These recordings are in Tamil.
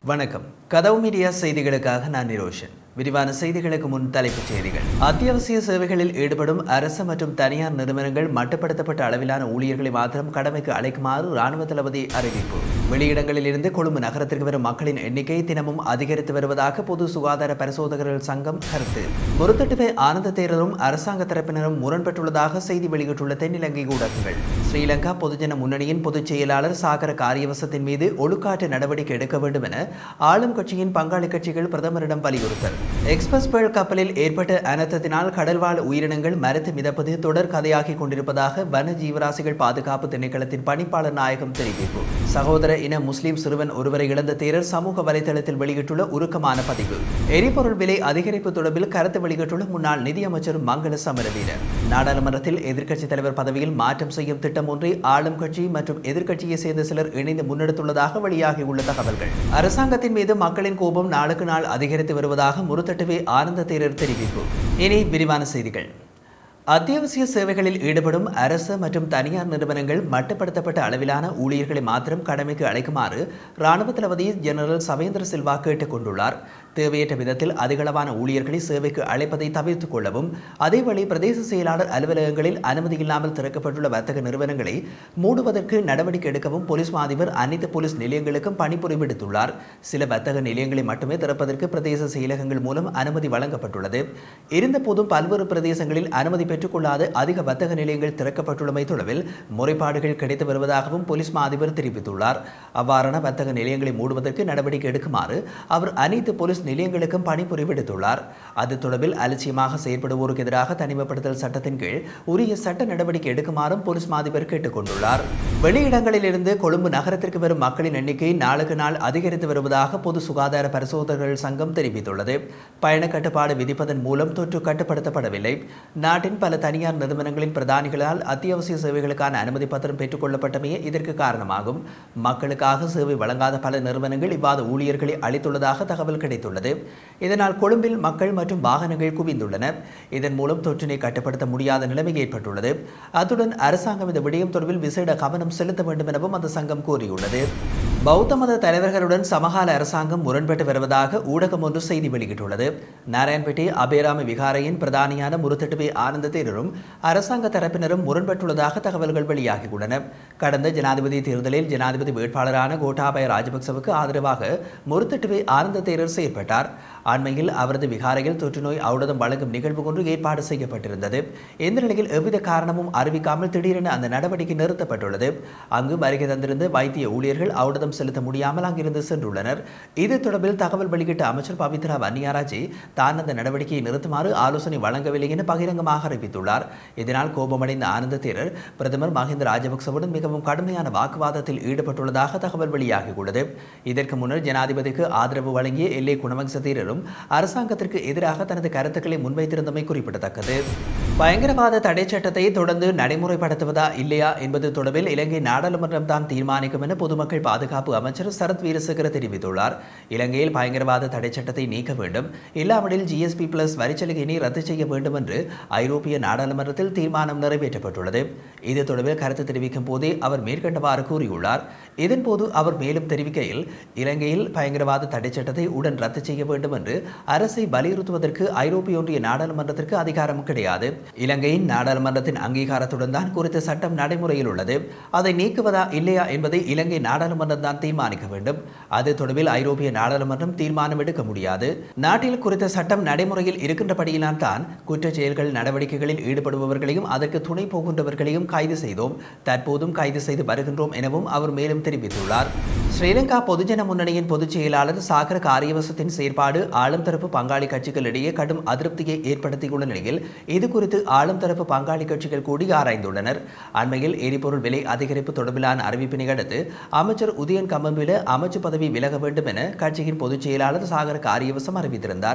வணக்கம் கதவு மீடியா செய்திகளுக்காக நான் நிரோஷன் விரிவான செய்திகளுக்கு முன் தலைப்புச் செய்திகள் அத்தியாவசிய சேவைகளில் ஈடுபடும் அரசு மற்றும் தனியார் நிறுவனங்கள் மட்டுப்படுத்தப்பட்ட அளவிலான ஊழியர்களை மாத்திரம் கடமைக்கு அழைக்குமாறு ராணுவ தளபதி அறிவிப்பு வெளியிடங்களில் இருந்து கொழும்பு நகரத்திற்கு வரும் மக்களின் எண்ணிக்கை தினமும் அதிகரித்து வருவதாக பொது சுகாதார பரிசோதகர்கள் சங்கம் கருத்து முருத்தட்டுவை ஆனந்த தேரரும் அரசாங்க தரப்பினரும் முரண்பட்டுள்ளதாக செய்தி வெளியிட்டுள்ள தென்னிலங்கை ஊடகங்கள் ஸ்ரீலங்கா பொதுஜன முன்னணியின் பொதுச் செயலாளர் சாகர காரியவசத்தின் மீது ஒழுக்காற்று நடவடிக்கை எடுக்க வேண்டும் என ஆளும் கட்சியின் பங்காளி கட்சிகள் பிரதமரிடம் வலியுறுத்தல் எக்ஸ்பிரஸ் பேர்ல் கப்பலில் ஏற்பட்ட அனர்த்தத்தினால் கடல்வாழ் உயிரினங்கள் மரத்து மிதப்பது தொடர் கதையாகி கொண்டிருப்பதாக வன ஜீவராசிகள் பாதுகாப்பு திணைக்களத்தின் பணிப்பாளர் நாயகம் தெரிவிப்பு சகோதர இன முஸ்லிம் சிறுவன் ஒருவரை இழந்த தேரர் சமூக வலைதளத்தில் வெளியிட்டுள்ள உருக்கமான பதிவு எரிபொருள் விலை அதிகரிப்பு தொடர்பில் கருத்து வெளியிட்டுள்ள முன்னாள் நிதியமைச்சர் மங்கள சமரவீர நாடாளுமன்றத்தில் எதிர்க்கட்சித் தலைவர் பதவியில் மாற்றம் செய்யும் திட்டம் ஒன்றை ஆளும் கட்சி மற்றும் எதிர்க்கட்சியை சேர்ந்த சிலர் இணைந்து முன்னெடுத்துள்ளதாக வெளியாகியுள்ள தகவல்கள் அரசாங்கத்தின் மீது மக்களின் கோபம் நாளுக்கு நாள் அதிகரித்து வருவதாக முருத்தட்டுவே ஆனந்த தேரர் தெரிவிப்பு இனி விரிவான செய்திகள் அத்தியாவசிய சேவைகளில் ஈடுபடும் அரசு மற்றும் தனியார் நிறுவனங்கள் மட்டுப்படுத்தப்பட்ட அளவிலான ஊழியர்களை மாத்திரம் கடமைக்கு அழைக்குமாறு ராணுவ தளபதி ஜெனரல் சவேந்திர சில்வா கேட்டுக் கொண்டுள்ளார் தேவையற்ற விதத்தில் அதிகளவான ஊழியர்களை சேவைக்கு அழைப்பதை தவிர்த்துக் கொள்ளவும் அதேவேளை பிரதேச செயலாளர் அலுவலகங்களில் அனுமதி இல்லாமல் திறக்கப்பட்டுள்ள வர்த்தக நிறுவனங்களை மூடுவதற்கு நடவடிக்கை எடுக்கவும் போலீஸ் மாதிபர் அனைத்து போலீஸ் நிலையங்களுக்கும் பணிபுரி விடுத்துள்ளார் சில வர்த்தக நிலையங்களை மட்டுமே திறப்பதற்கு பிரதேச செயலகங்கள் மூலம் அனுமதி வழங்கப்பட்டுள்ளது இருந்தபோதும் பல்வேறு பிரதேசங்களில் அனுமதி பெற்றுக்கொள்ளாத அதிக வர்த்தக நிலையங்கள் திறக்கப்பட்டுள்ளமை தொடர்பில் முறைப்பாடுகள் கிடைத்து வருவதாகவும் போலீஸ் மாதிபர் தெரிவித்துள்ளார் அவ்வாறான வர்த்தக நிலையங்களை மூடுவதற்கு நடவடிக்கை எடுக்குமாறு அவர் அனைத்து போலீஸ் நிலையங்களுக்கும் பணிபுரி விடுத்துள்ளார் அது தொடர்பில் அலட்சியமாக செயற்படுவோருக்கு எதிராக தனிமைப்படுத்தல் சட்டத்தின் கீழ் உரிய சட்ட நடவடிக்கை எடுக்குமாறும் போலீஸ் மாதிபர் கேட்டுக் கொண்டுள்ளார் வெளியிடங்களிலிருந்து கொழும்பு நகரத்திற்கு வரும் மக்களின் எண்ணிக்கை நாளுக்கு நாள் அதிகரித்து வருவதாக பொது சுகாதார பரிசோதகர்கள் சங்கம் தெரிவித்துள்ளது பயண கட்டுப்பாடு விதிப்பதன் மூலம் தொற்று கட்டுப்படுத்தப்படவில்லை நாட்டின் பல தனியார் நிறுவனங்களின் பிரதானிகளால் அத்தியாவசிய சேவைகளுக்கான அனுமதி பத்திரம் பெற்றுக் கொள்ளப்பட்டமையே இதற்கு காரணமாகும் மக்களுக்காக சேவை வழங்காத பல நிறுவனங்கள் இவ்வாறு ஊழியர்களை அளித்துள்ளதாக தகவல் கிடைத்துள்ளது இதனால் கொழும்பில் மக்கள் மற்றும் வாகனங்கள் குவிந்துள்ளன இதன் மூலம் தொற்றினை கட்டுப்படுத்த முடியாத நிலைமை ஏற்பட்டுள்ளது அத்துடன் அரசாங்கம் இந்த விடயம் தொடர்பில் விசேட கவனம் செலுத்த வேண்டும் எனவும் அந்த சங்கம் கூறியுள்ளது பௌத்த மத தலைவர்களுடன் சமகால அரசாங்கம் முரண்பட்டு வருவதாக ஊடகம் ஒன்று செய்தி வெளியிட்டுள்ளது நாராயண்பேட்டை அபேராம விகாரையின் பிரதானியான முருத்தட்டுவே ஆனந்த தேரரும் அரசாங்க தரப்பினரும் முரண்பட்டுள்ளதாக தகவல்கள் வெளியாகியுள்ளன கடந்த ஜனாதிபதி தேர்தலில் ஜனாதிபதி வேட்பாளரான கோட்டாபய ராஜபக்சவுக்கு ஆதரவாக முருத்தட்டுவே ஆனந்த தேரர் செயற்பட்டார் அண்மையில் அவரது விகாரையில் தொற்றுநோய் ஔடதம் வழங்கும் நிகழ்வு ஒன்று ஏற்பாடு செய்யப்பட்டிருந்தது இந்த நிலையில் எவ்வித காரணமும் அறிவிக்காமல் திடீரென அந்த நடவடிக்கை நிறுத்தப்பட்டுள்ளது அங்கு வருகை தந்திருந்த வைத்திய ஊழியர்கள் ஔடதம் செலுத்த முடியாமல் அங்கிருந்து சென்றுள்ளனர் இது தொடர்பில் தகவல் வெளியிட்ட அமைச்சர் பவித்ரா வன்னியாராஜி தான் அந்த நடவடிக்கையை நிறுத்துமாறு ஆலோசனை வழங்கவில்லை என பகிரங்கமாக அறிவித்துள்ளார் இதனால் கோபமடைந்த ஆனந்த தேரர் பிரதமர் மஹிந்த ராஜபக்சவுடன் மிகவும் கடுமையான வாக்குவாதத்தில் ஈடுபட்டுள்ளதாக தகவல் வெளியாகியுள்ளது இதற்கு முன்னர் ஜனாதிபதிக்கு ஆதரவு வழங்கிய எல்லை குணவம்ச தேரரும் அரசாங்கத்திற்கு எதிராக தனது கருத்துக்களை முன்வைத்திருந்தமை குறிப்பிடத்தக்கது பயங்கரவாத தடை சட்டத்தை தொடர்ந்து நடைமுறைப்படுத்துவதா இல்லையா என்பது தொடர்பில் இலங்கை நாடாளுமன்றம் தான் தீர்மானிக்கும் என பொதுமக்கள் பாதுகாப்பு அமைச்சர் சரத் வீரசேகர தெரிவித்துள்ளார் இலங்கையில் பயங்கரவாத தடை சட்டத்தை நீக்க வேண்டும் இல்லாவிடில் ஜிஎஸ்பி பிளஸ் வரிச்சலுகையினை ரத்து செய்ய வேண்டும் என்று ஐரோப்பிய நாடாளுமன்றத்தில் தீர்மானம் நிறைவேற்றப்பட்டுள்ளது இது தொடர்பில் கருத்து தெரிவிக்கும் போதே அவர் மேற்கண்டவாறு கூறியுள்ளார் இதன்போது அவர் மேலும் தெரிவிக்கையில் இலங்கையில் பயங்கரவாத தடை சட்டத்தை உடன் ரத்து செய்ய வேண்டும் என்று அரசை வலியுறுத்துவதற்கு ஐரோப்பிய ஒன்றிய நாடாளுமன்றத்திற்கு அதிகாரம் கிடையாது இலங்கையின் நாடாளுமன்றத்தின் அங்கீகாரத்துடன் தான் குறித்த சட்டம் நடைமுறையில் உள்ளது அதை நீக்குவதா இல்லையா என்பதை இலங்கை நாடாளுமன்றம் தான் தீர்மானிக்க வேண்டும் அது தொடர்பில் ஐரோப்பிய நாடாளுமன்றம் தீர்மானம் எடுக்க முடியாது நாட்டில் குறித்த சட்டம் நடைமுறையில் இருக்கின்றபடியினால் தான் குற்றச் செயல்கள் நடவடிக்கைகளில் ஈடுபடுபவர்களையும் அதற்கு துணை போகின்றவர்களையும் கைது செய்தோம் தற்போதும் கைது செய்து வருகின்றோம் எனவும் அவர் மேலும் தெரிவித்துள்ளார் ஸ்ரீலங்கா பொதுஜன முன்னணியின் பொதுச் செயலாளர் சாகர காரியவசத்தின் செயற்பாடு ஆளும் தரப்பு பங்காளி கட்சிகளிடையே கடும் அதிருப்தியை ஏற்படுத்தியுள்ள நிலையில் இது குறித்து ஆளும் தரப்பு பங்காளி கட்சிகள் கூடி ஆராய்ந்துள்ளனர் அண்மையில் எரிபொருள் விலை அதிகரிப்பு தொடர்பிலான அறிவிப்பினை அடுத்து அமைச்சர் உதயன் கம்பம்பில அமைச்சு பதவி விலக வேண்டும் என கட்சியின் பொதுச் செயலாளர் சாகர காரியவசம் அறிவித்திருந்தார்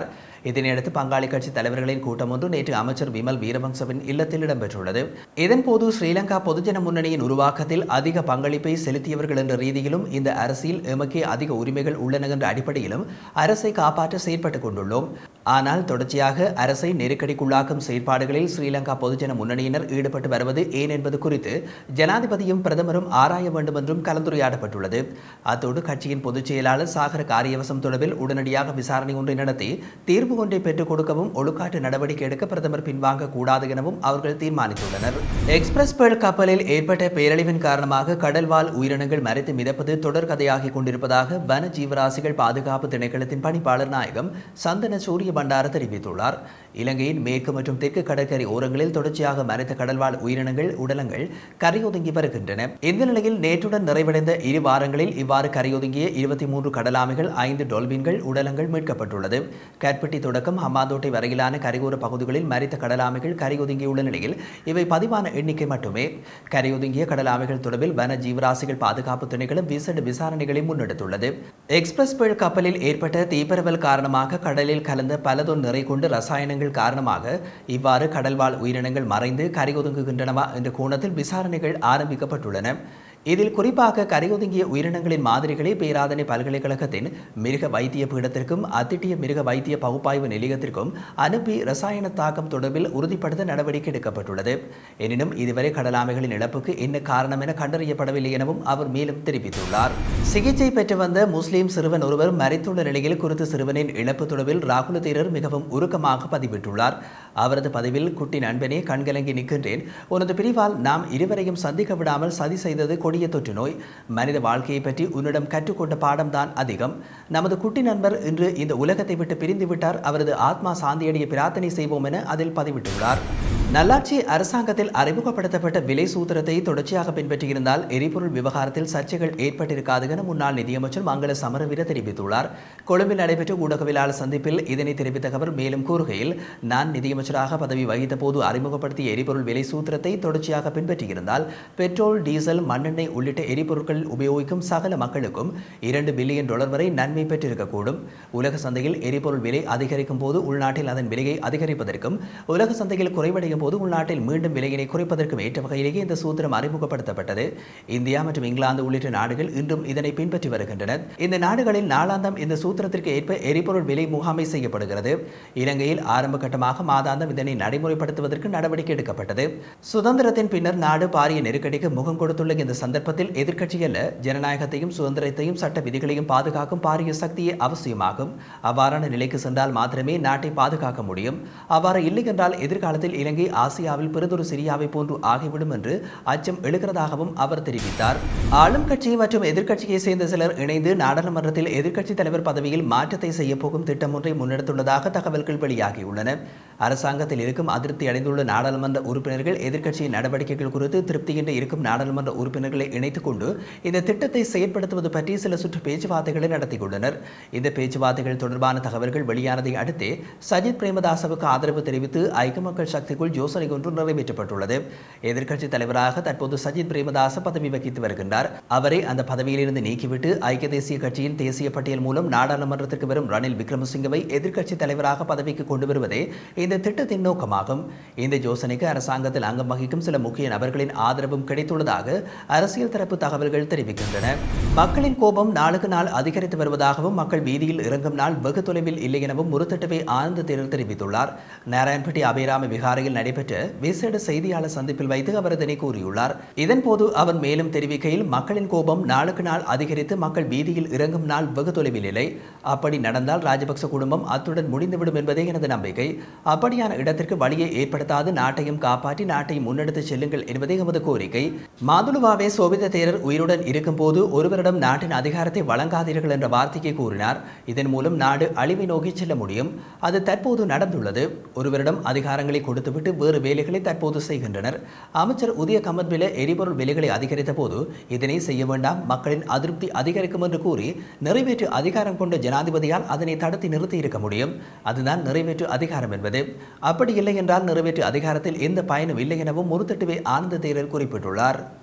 இதனையடுத்து பங்காளி கட்சி தலைவர்களின் கூட்டம் ஒன்று நேற்று அமைச்சர் விமல் வீரவங்சவின் இல்லத்தில் இடம்பெற்றுள்ளது இதன்போது ஸ்ரீலங்கா பொதுஜன முன்னணியின் உருவாக்கத்தில் அதிக பங்களிப்பை செலுத்தியவர்கள் என்ற ரீதியிலும் இந்த அரசியல் எமக்கே அதிக உரிமைகள் உள்ளன என்ற அடிப்படையிலும் அரசை காப்பாற்ற செயற்பட்டுக் கொண்டுள்ளோம் ஆனால் தொடர்ச்சியாக அரசை நெருக்கடிக்குள்ளாக்கும் செயற்பாடுகளில் ஸ்ரீலங்கா பொதுஜன முன்னணியினர் ஈடுபட்டு வருவது ஏன் என்பது குறித்து ஜனாதிபதியும் பிரதமரும் ஆராய வேண்டும் என்றும் கலந்துரையாடப்பட்டுள்ளது அத்தோடு கட்சியின் பொதுச் செயலாளர் சாகர காரியவசம் தொடர்பில் உடனடியாக விசாரணை ஒன்றை நடத்தி தீர்வு ஒன்றை பெற்றுக் கொடுக்கவும் ஒழுக்காட்டு நடவடிக்கை எடுக்க பிரதமர் பின்வாங்க கூடாது எனவும் அவர்கள் தீர்மானித்துள்ளனர் எக்ஸ்பிரஸ் பேர்ல் கப்பலில் ஏற்பட்ட பேரழிவின் காரணமாக கடல்வாழ் உயிரினங்கள் மறைத்து மிதப்பது தொடர்கதையாகி கொண்டிருப்பதாக வன ஜீவராசிகள் பாதுகாப்பு திணைக்களத்தின் பணிப்பாளர் நாயகம் சந்தன சூரிய பண்டார தெரிவித்துள்ளார் இலங்கையின் மேற்கு மற்றும் தெற்கு கடற்கரை ஓரங்களில் தொடர்ச்சியாக மறைத்த கடல்வாழ் உயிரினங்கள் உடலங்கள் கரையொதுங்கி வருகின்றன இந்த நிலையில் நேற்றுடன் நிறைவடைந்த இரு வாரங்களில் இவ்வாறு கரையொதுங்கிய இருபத்தி மூன்று கடலாமைகள் ஐந்து டொல்பின்கள் உடலங்கள் மீட்கப்பட்டுள்ளது கற்பட்டி தொடக்கம் ஹம்மாந்தோட்டை வரையிலான கரையோர பகுதிகளில் மறைத்த கடலாமைகள் கரையொதுங்கியுள்ள நிலையில் இவை பதிவான எண்ணிக்கை மட்டுமே கரையொதுங்கிய கடலாமைகள் தொடர்பில் வன ஜீவராசிகள் பாதுகாப்பு திணைக்களம் விசேட விசாரணைகளை முன்னெடுத்துள்ளது எக்ஸ்பிரஸ் பேழ் கப்பலில் ஏற்பட்ட தீப்பரவல் காரணமாக கடலில் கலந்த பலதொன் நிறை கொண்டு ரசாயனங்கள் காரணமாக இவ்வாறு கடல்வாழ் உயிரினங்கள் மறைந்து கரையொதுங்குகின்றனவா என்ற கோணத்தில் விசாரணைகள் ஆரம்பிக்கப்பட்டுள்ளன இதில் குறிப்பாக கரையொதுங்கிய உயிரினங்களின் மாதிரிகளை பேராதனை பல்கலைக்கழகத்தின் மிருக வைத்திய பீடத்திற்கும் அத்திட்டிய மிருக வைத்திய பகுப்பாய்வு நிலையத்திற்கும் அனுப்பி ரசாயன தாக்கம் தொடர்பில் உறுதிப்படுத்த நடவடிக்கை எடுக்கப்பட்டுள்ளது எனினும் இதுவரை கடலாமைகளின் இழப்புக்கு என்ன காரணம் என கண்டறியப்படவில்லை எனவும் அவர் மேலும் தெரிவித்துள்ளார் சிகிச்சை பெற்று வந்த முஸ்லீம் சிறுவன் ஒருவர் மறைத்துள்ள நிலையில் குறித்த சிறுவனின் இழப்பு தொடர்பில் ராகுல தேரர் மிகவும் உருக்கமாக பதிவிட்டுள்ளார் அவரது பதிவில் குட்டி நண்பனே கண்கலங்கி நிற்கின்றேன் உனது பிரிவால் நாம் இருவரையும் சந்திக்க விடாமல் சதி செய்தது கொடிய தொற்று நோய் மனித வாழ்க்கையை பற்றி உன்னிடம் கற்றுக்கொண்ட பாடம்தான் அதிகம் நமது குட்டி நண்பர் இன்று இந்த உலகத்தை விட்டு பிரிந்து விட்டார் அவரது ஆத்மா சாந்தியடைய பிரார்த்தனை செய்வோம் என அதில் பதிவிட்டுள்ளார் நல்லாட்சி அரசாங்கத்தில் அறிமுகப்படுத்தப்பட்ட விலை சூத்திரத்தை தொடர்ச்சியாக பின்பற்றியிருந்தால் எரிபொருள் விவகாரத்தில் சர்ச்சைகள் ஏற்பட்டிருக்காது என முன்னாள் நிதியமைச்சர் மங்கள சமரவீர தெரிவித்துள்ளார் கொழும்பில் நடைபெற்ற ஊடகவியலாளர் சந்திப்பில் இதனை தெரிவித்த அவர் மேலும் கூறுகையில் நான் நிதியமைச்சராக பதவி வகித்த போது அறிமுகப்படுத்திய எரிபொருள் விலை சூத்திரத்தை தொடர்ச்சியாக பின்பற்றியிருந்தால் பெட்ரோல் டீசல் மண்ணெண்ணெய் உள்ளிட்ட எரிபொருட்கள் உபயோகிக்கும் சகல மக்களுக்கும் இரண்டு பில்லியன் டாலர் வரை நன்மை பெற்றிருக்கக்கூடும் உலக சந்தையில் எரிபொருள் விலை அதிகரிக்கும் போது உள்நாட்டில் அதன் விலையை அதிகரிப்பதற்கும் உலக சந்தையில் குறைவடையும் போது உள்நாட்டில் மீண்டும் விலையினை குறைப்பதற்கும் ஏற்ற வகையிலேயே இந்த சூத்திரம் அறிமுகப்படுத்தப்பட்டது இந்தியா மற்றும் இங்கிலாந்து உள்ளிட்ட நாடுகள் இன்றும் இதனை பின்பற்றி வருகின்றன இந்த நாடுகளில் நாளாந்தம் இந்த சூத்திரத்திற்கு ஏற்ப எரிபொருள் விலை முகாமை செய்யப்படுகிறது இலங்கையில் ஆரம்ப கட்டமாக மாதாந்தம் இதனை நடைமுறைப்படுத்துவதற்கு நடவடிக்கை எடுக்கப்பட்டது சுதந்திரத்தின் பின்னர் நாடு பாரிய நெருக்கடிக்கு முகம் கொடுத்துள்ள இந்த சந்தர்ப்பத்தில் எதிர்க்கட்சிகள் ஜனநாயகத்தையும் சுதந்திரத்தையும் சட்ட விதிகளையும் பாதுகாக்கும் பாரிய சக்தியே அவசியமாகும் அவ்வாறான நிலைக்கு சென்றால் மாத்திரமே நாட்டை பாதுகாக்க முடியும் அவ்வாறு இல்லை என்றால் எதிர்காலத்தில் இலங்கை ஆசியாவில் பெரிதொரு சிரியாவை போன்று ஆகிவிடும் என்று அச்சம் எழுகிறதாகவும் அவர் தெரிவித்தார் ஆளும் கட்சி மற்றும் எதிர்க்கட்சியை சேர்ந்த சிலர் இணைந்து நாடாளுமன்றத்தில் எதிர்க்கட்சி தலைவர் பதவியில் மாற்றத்தை செய்யப்போகும் திட்டம் ஒன்றை முன்னெடுத்துள்ளதாக தகவல்கள் வெளியாகியுள்ளன அரசாங்கத்தில் இருக்கும் அதிருப்தி அடைந்துள்ள நாடாளுமன்ற உறுப்பினர்கள் எதிர்க்கட்சியின் நடவடிக்கைகள் குறித்து திருப்தியின்றி இருக்கும் நாடாளுமன்ற உறுப்பினர்களை இணைத்துக் கொண்டு இந்த திட்டத்தை செயற்படுத்துவது பற்றி சில சுற்று பேச்சுவார்த்தைகளை நடத்தியுள்ளனர் இந்த பேச்சுவார்த்தைகள் தொடர்பான தகவல்கள் வெளியானதை அடுத்தே சஜித் பிரேமதாசவுக்கு ஆதரவு தெரிவித்து ஐக்கிய மக்கள் சக்திக்குள் யோசனை ஒன்று நிறைவேற்றப்பட்டுள்ளது எதிர்க்கட்சி தலைவராக தற்போது சஜித் பிரேமதாச பதவி வகித்து வருகின்றார் அவரை அந்த பதவியிலிருந்து நீக்கிவிட்டு ஐக்கிய தேசிய கட்சியின் தேசிய பட்டியல் மூலம் நாடாளுமன்றத்திற்கு வரும் ரணில் விக்ரமசிங்கவை எதிர்க்கட்சி தலைவராக பதவிக்கு கொண்டு வருவதே இந்த திட்டத்தின் நோக்கமாகும் இந்த யோசனைக்கு அரசாங்கத்தில் அங்கம் வகிக்கும் சில முக்கிய நபர்களின் ஆதரவும் கிடைத்துள்ளதாக அரசியல் தரப்பு தகவல்கள் தெரிவிக்கின்றன மக்களின் கோபம் நாளுக்கு நாள் அதிகரித்து வருவதாகவும் மக்கள் வீதியில் இறங்கும் நாள் வெகு தொலைவில் இல்லை எனவும் முருத்தட்டவே ஆனந்த தேரர் தெரிவித்துள்ளார் நாராயண்பட்டி அபயராம விகாரையில் நடைபெற்ற விசேட செய்தியாளர் சந்திப்பில் வைத்து அவர் இதனை கூறியுள்ளார் இதன்போது அவர் மேலும் தெரிவிக்கையில் மக்களின் கோபம் நாளுக்கு நாள் அதிகரித்து மக்கள் வீதியில் இறங்கும் நாள் வெகு தொலைவில் இல்லை அப்படி நடந்தால் ராஜபக்ச குடும்பம் அத்துடன் முடிந்துவிடும் என்பதே எனது நம்பிக்கை அப்படியான இடத்திற்கு வழியை ஏற்படுத்தாது நாட்டையும் காப்பாற்றி நாட்டையும் முன்னெடுத்து செல்லுங்கள் என்பதே எமது கோரிக்கை மாதுலுவாவே சோபித தேரர் உயிருடன் இருக்கும்போது ஒருவரிடம் நாட்டின் அதிகாரத்தை வழங்காதீர்கள் என்ற வார்த்தையை கூறினார் இதன் மூலம் நாடு அழிவை நோக்கி செல்ல முடியும் அது தற்போது நடந்துள்ளது ஒருவரிடம் அதிகாரங்களை கொடுத்துவிட்டு வேறு வேலைகளை தற்போது செய்கின்றனர் அமைச்சர் உதய கமத்வில எரிபொருள் விலைகளை அதிகரித்த போது இதனை செய்ய வேண்டாம் மக்களின் அதிருப்தி அதிகரிக்கும் என்று கூறி நிறைவேற்று அதிகாரம் கொண்ட ஜனாதிபதியால் அதனை தடுத்து நிறுத்தி இருக்க முடியும் அதுதான் நிறைவேற்று அதிகாரம் என்பது அப்படி இல்லை என்றால் நிறைவேற்று அதிகாரத்தில் எந்த பயனும் இல்லை எனவும் முருத்தட்டுவே ஆனந்த தேரர் குறிப்பிட்டுள்ளார்